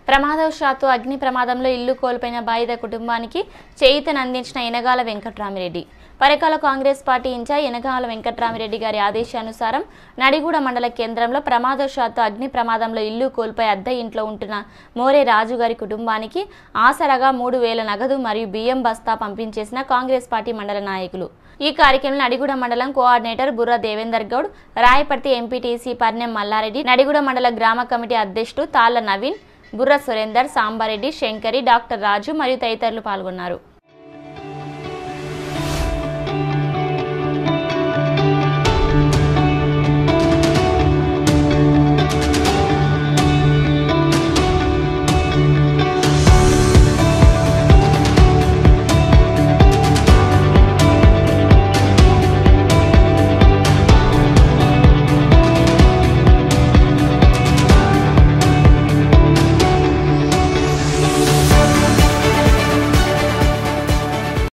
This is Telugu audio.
ప్రమాదవశాత్తు అగ్ని ప్రమాదంలో ఇల్లు కోల్పోయిన బాధిత కుటుంబానికి చేయూతనందించిన ఎనగాల వెంకట్రామిరెడ్డి పరకాల కాంగ్రెస్ పార్టీ ఇన్ఛార్జ్ ఎనగాల వెంకట్రామిరెడ్డి గారి ఆదేశానుసారం నడిగూడ మండల కేంద్రంలో ప్రమాదవశాత్తు అగ్ని ప్రమాదంలో ఇల్లు కోల్పోయి అద్దె ఇంట్లో ఉంటున్న మోరే రాజు గారి కుటుంబానికి ఆసరగా మూడు వేల నగదు మరియు బియ్యం బస్తా పంపించేసిన కాంగ్రెస్ పార్టీ మండల నాయకులు ఈ కార్యక్రమంలో నడిగూడ మండలం కోఆర్డినేటర్ బుర్ర దేవేందర్ గౌడ్ రాయపర్తి ఎంపీటీసీ పర్ణెం మల్లారెడ్డి నడిగూడ మండల గ్రామ కమిటీ అధ్యక్షుడు తాళ్ల నవీన్ బుర్ర సురేందర్ సాంబారెడ్డి శంకరి డాక్టర్ రాజు మరియు తదితరులు పాల్గొన్నారు